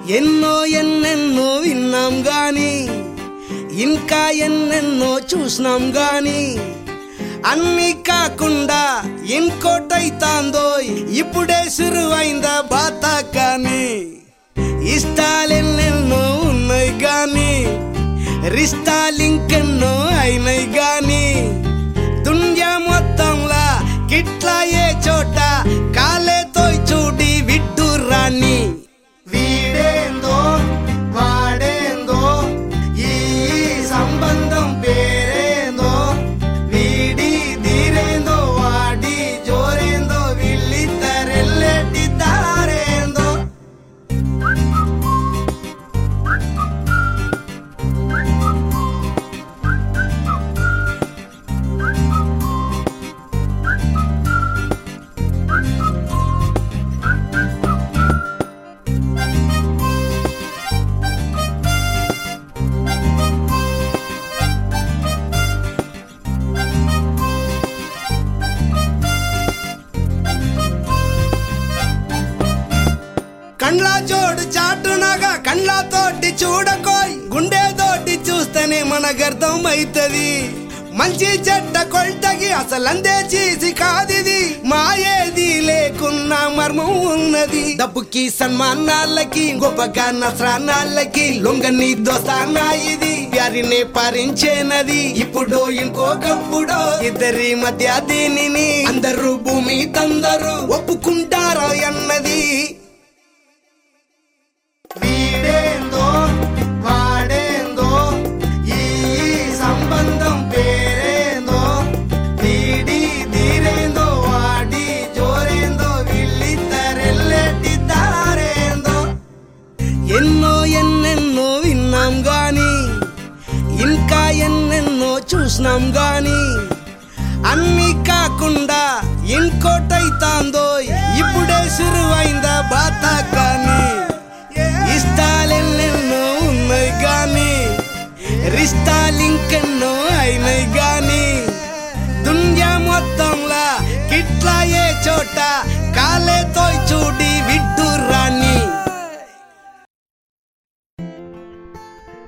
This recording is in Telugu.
ఎన్నో ఎన్నెన్నో విన్నాం గాని ఇంకా ఎన్నెన్నో చూసినాం గాని అన్ని కాకుండా ఇంకోటైతాందో ఇప్పుడే సురువైందా బాత కానీ ఇష్టాలెన్నెన్నో ఉన్నాయి గాని రిష్టాలింకెన్నో అయినాయి గాని దునియా మొత్తంలా గిట్లా ఏ చోట కాలేతో చూడి విడ్డు రాని వీడేందో వాడేందో ఈ సంబంధం పేరేందో వీడి తీరేందో వాడి జోరేందో వీళ్ళిద్దరెల్లెట్టి దారేందో కండ్లా జోడు చాటునగా కండ్లతోటి చూడకోయ్ గుండెతోటి చూస్తేనే మనకు అవుతుంది మంచి చెడ్డ కొల్టగి అసలందే చేసి కాదిది మాయేది లేకున్నా మర్మం ఉన్నది డబ్బుకి సన్మానాలకి గొప్పగా నస్రానాలకి లొంగని దోస్తానా ఇది ప్యారినే పారించేనది ఇప్పుడు ఇంకొకప్పుడు ఇద్దరి మధ్య దీనిని అందరూ భూమి తందరు ఒప్పుకుంటారా అన్నది వీడేందో వాడేందో ఈ సంబంధం పేరేందో వీడి తీరేందో వాడి జోరేందో వీళ్ళిద్దరెల్లెట్టి దారేందో ఎన్నో ఎన్నెన్నో విన్నాం గాని ఇంకా ఎన్నెన్నో చూసినాం గాని అన్ని కాకుండా ఇంకోటైతాందో ఇప్పుడే సురువ